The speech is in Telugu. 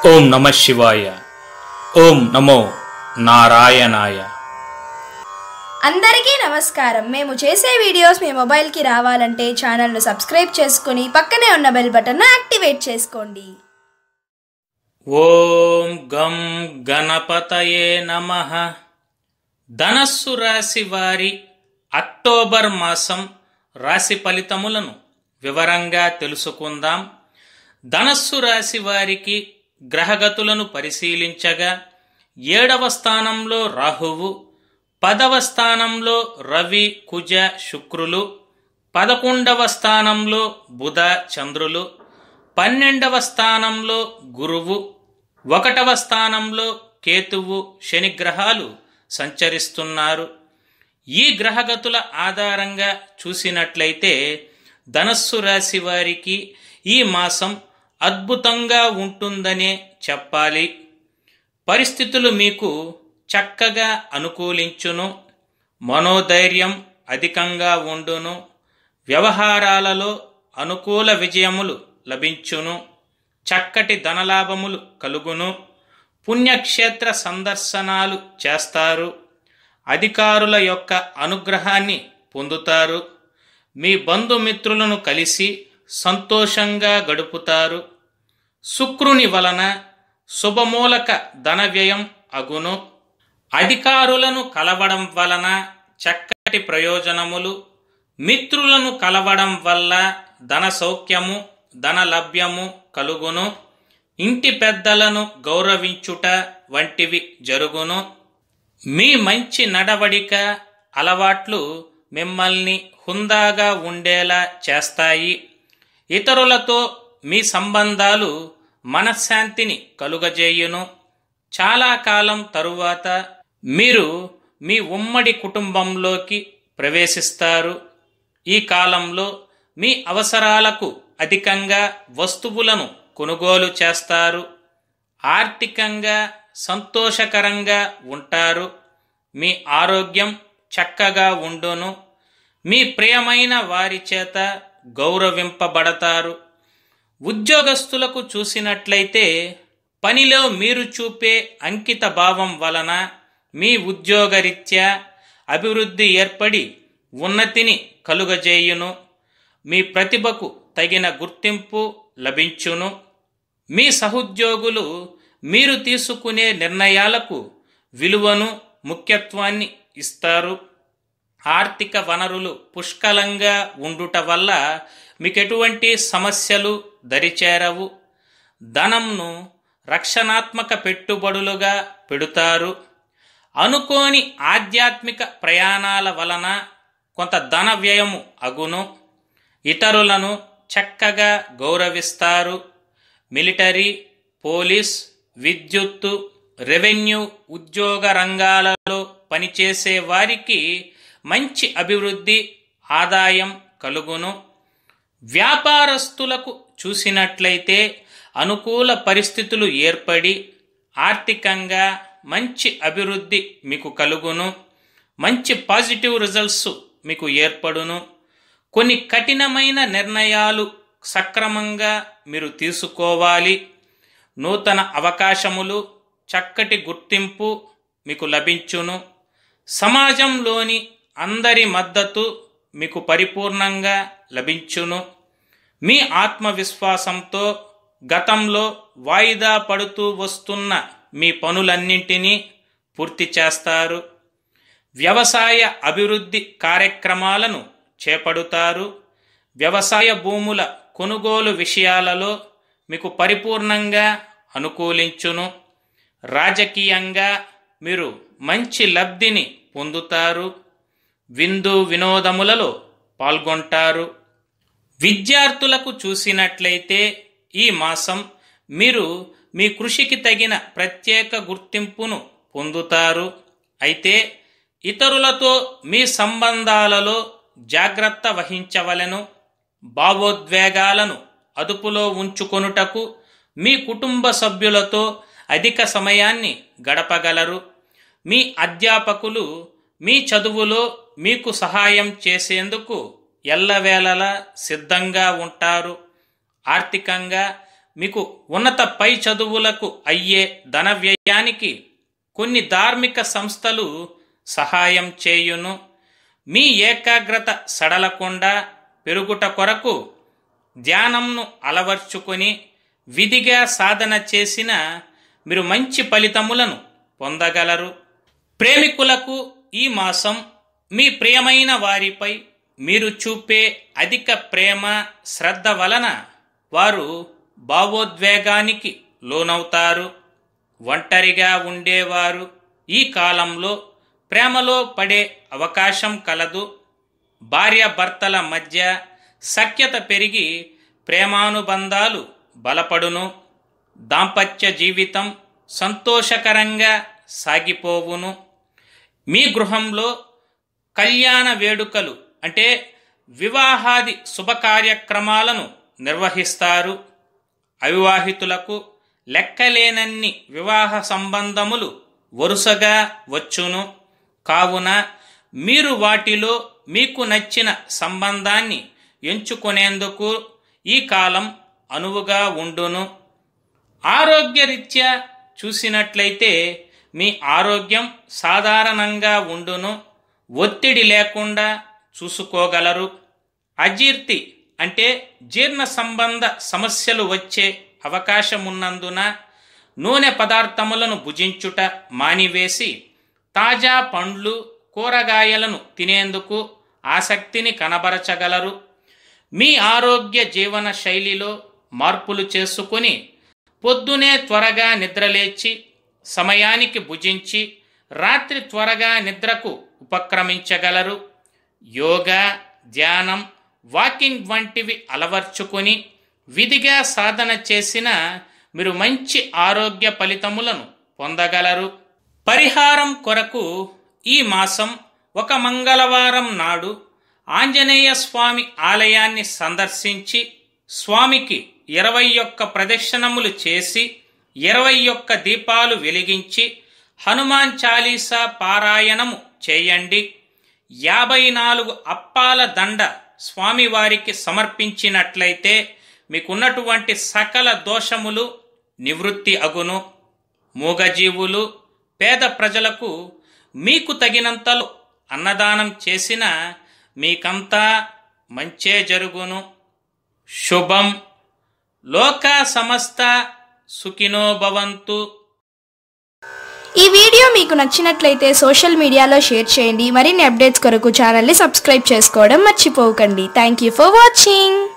ఓం నమ శివాయ ఓం నమో నారాయణాయ అందరికీ నమస్కారం మేము చేసే వీడియోస్ మీ మొబైల్కి రావాలంటే ఛానల్ను సబ్స్క్రైబ్ చేసుకుని పక్కనే ఉన్న బెల్ బటన్ను యాక్టివేట్ చేసుకోండి ఓం గం గణపతయే నమ ధనస్సు రాశి వారి అక్టోబర్ మాసం రాశి ఫలితములను వివరంగా తెలుసుకుందాం ధనస్సు రాశి వారికి గ్రహగతులను పరిశీలించగా ఏడవ స్థానంలో రాహువు పదవ స్థానంలో రవి కుజ శుక్రులు పదకొండవ స్థానంలో బుధ చంద్రులు పన్నెండవ స్థానంలో గురువు ఒకటవ స్థానంలో కేతువు శని గ్రహాలు సంచరిస్తున్నారు ఈ గ్రహగతుల ఆధారంగా చూసినట్లయితే ధనస్సు రాశి వారికి ఈ మాసం అద్భుతంగా ఉంటుందనే చెప్పాలి పరిస్థితులు మీకు చక్కగా అనుకూలించును మనోధైర్యం అధికంగా ఉండును వ్యవహారాలలో అనుకూల విజయములు లభించును చక్కటి ధనలాభములు కలుగును పుణ్యక్షేత్ర సందర్శనాలు చేస్తారు అధికారుల యొక్క అనుగ్రహాన్ని పొందుతారు మీ బంధుమిత్రులను కలిసి సంతోషంగా గడుపుతారు శుక్రుని వలన శుభమూలక ధన వ్యయం అగును అధికారులను కలవడం వలన చక్కటి ప్రయోజనములు మిత్రులను కలవడం వల్ల ధన సౌఖ్యము ధన లభ్యము కలుగును ఇంటి పెద్దలను గౌరవించుట వంటివి జరుగును మీ మంచి నడవడిక అలవాట్లు మిమ్మల్ని హుందాగా ఉండేలా చేస్తాయి ఇతరులతో మీ సంబంధాలు మనశ్శాంతిని కలుగజేయును చాలా కాలం తరువాత మీరు మీ ఉమ్మడి కుటుంబంలోకి ప్రవేశిస్తారు ఈ కాలంలో మీ అవసరాలకు అధికంగా వస్తువులను కొనుగోలు చేస్తారు ఆర్థికంగా సంతోషకరంగా ఉంటారు మీ ఆరోగ్యం చక్కగా ఉండును మీ ప్రియమైన వారి చేత గౌరవింపబడతారు ఉద్యోగస్తులకు చూసినట్లయితే పనిలో మీరు చూపే అంకిత భావం వలన మీ ఉద్యోగరీత్యా అభివృద్ధి ఏర్పడి ఉన్నతిని కలుగజేయును మీ ప్రతిభకు తగిన గుర్తింపు లభించును మీ సహోద్యోగులు మీరు తీసుకునే నిర్ణయాలకు విలువను ముఖ్యత్వాన్ని ఇస్తారు ఆర్థిక వనరులు పుష్కలంగా ఉండుట వల్ల మీకు ఎటువంటి సమస్యలు దరిచేరవు ధనంను రక్షణాత్మక పెట్టుబడులుగా పెడుతారు అనుకోని ఆధ్యాత్మిక ప్రయాణాల వలన కొంత ధన వ్యయము అగును ఇతరులను చక్కగా గౌరవిస్తారు మిలిటరీ పోలీస్ విద్యుత్తు రెవెన్యూ ఉద్యోగ రంగాలలో పనిచేసే వారికి మంచి అభివృద్ధి ఆదాయం కలుగును వ్యాపారస్తులకు చూసినట్లయితే అనుకూల పరిస్థితులు ఏర్పడి ఆర్థికంగా మంచి అభివృద్ధి మీకు కలుగును మంచి పాజిటివ్ రిజల్ట్స్ మీకు ఏర్పడును కొన్ని కఠినమైన నిర్ణయాలు సక్రమంగా మీరు తీసుకోవాలి నూతన అవకాశములు చక్కటి గుర్తింపు మీకు లభించును సమాజంలోని అందరి మద్దతు మీకు పరిపూర్ణంగా లభించును మీ ఆత్మవిశ్వాసంతో గతంలో వాయిదా పడుతూ వస్తున్న మీ పనులన్నింటినీ పూర్తి చేస్తారు వ్యవసాయ అభివృద్ధి కార్యక్రమాలను చేపడుతారు వ్యవసాయ భూముల కొనుగోలు విషయాలలో మీకు పరిపూర్ణంగా అనుకూలించును రాజకీయంగా మీరు మంచి లబ్ధిని పొందుతారు విందు వినోదములలో పాల్గొంటారు విద్యార్థులకు చూసినట్లయితే ఈ మాసం మీరు మీ కృషికి తగిన ప్రత్యేక గుర్తింపును పొందుతారు అయితే ఇతరులతో మీ సంబంధాలలో జాగ్రత్త వహించవలెను భావోద్వేగాలను అదుపులో ఉంచుకొనుటకు మీ కుటుంబ సభ్యులతో అధిక సమయాన్ని గడపగలరు మీ అధ్యాపకులు మీ చదువులో మీకు సహాయం చేసేందుకు ఎల్లవేళలా సిద్ధంగా ఉంటారు ఆర్థికంగా మీకు ఉన్నత పై చదువులకు అయ్యే ధన వ్యయానికి కొన్ని ధార్మిక సంస్థలు సహాయం చేయును మీ ఏకాగ్రత సడలకుండా పెరుగుట కొరకు ధ్యానంను అలవర్చుకొని విధిగా సాధన చేసిన మీరు మంచి ఫలితములను పొందగలరు ప్రేమికులకు ఈ మాసం మీ ప్రియమైన వారిపై మీరు చూపే అధిక ప్రేమ శ్రద్ధ వలన వారు భావోద్వేగానికి లోనవుతారు ఒంటరిగా ఉండేవారు ఈ కాలంలో ప్రేమలో పడే అవకాశం కలదు భార్యాభర్తల మధ్య సఖ్యత పెరిగి ప్రేమానుబంధాలు బలపడును దాంపత్య జీవితం సంతోషకరంగా సాగిపోవును మీ గృహంలో కళ్యాణ వేడుకలు అంటే వివాహాది శుభకార్యక్రమాలను నిర్వహిస్తారు అవివాహితులకు లెక్కలేనన్ని వివాహ సంబంధములు వరుసగా వచ్చును కావున మీరు వాటిలో మీకు నచ్చిన సంబంధాన్ని ఎంచుకునేందుకు ఈ కాలం అనువుగా ఉండును ఆరోగ్యరీత్యా చూసినట్లయితే మీ ఆరోగ్యం సాధారణంగా ఉండును ఒత్తిడి లేకుండా చూసుకోగలరు అజీర్తి అంటే జీర్ణ సంబంధ సమస్యలు వచ్చే అవకాశమున్నందున నూనె పదార్థములను భుజించుట మానివేసి తాజా పండ్లు కూరగాయలను తినేందుకు ఆసక్తిని కనబరచగలరు మీ ఆరోగ్య జీవన శైలిలో మార్పులు చేసుకుని పొద్దునే త్వరగా నిద్రలేచి సమయానికి భుజించి రాత్రి త్వరగా నిద్రకు ఉపక్రమించగలరు యోగా ధ్యానం వాకింగ్ వంటివి అలవర్చుకొని విధిగా సాధన చేసిన మీరు మంచి ఆరోగ్య ఫలితములను పొందగలరు పరిహారం కొరకు ఈ మాసం ఒక మంగళవారం నాడు ఆంజనేయ స్వామి ఆలయాన్ని సందర్శించి స్వామికి ఇరవై ఒక్క ప్రదక్షిణములు చేసి ఇరవై ఒక్క దీపాలు వెలిగించి హనుమాన్ చాలీసా పారాయణము చేయండి యాభై నాలుగు అప్పాల దండ స్వామివారికి సమర్పించినట్లయితే మీకున్నటువంటి సకల దోషములు నివృత్తి అగును మూగజీవులు పేద ప్రజలకు మీకు తగినంతలో అన్నదానం చేసిన మీకంతా మంచే జరుగును శుభం లోక సమస్త సుఖినో భవంతు ఈ వీడియో మీకు నచ్చినట్లయితే సోషల్ మీడియాలో షేర్ చేయండి మరిన్ని అప్డేట్స్ కొరకు ఛానల్ని సబ్స్క్రైబ్ చేసుకోవడం మర్చిపోకండి థ్యాంక్ యూ ఫర్ వాచింగ్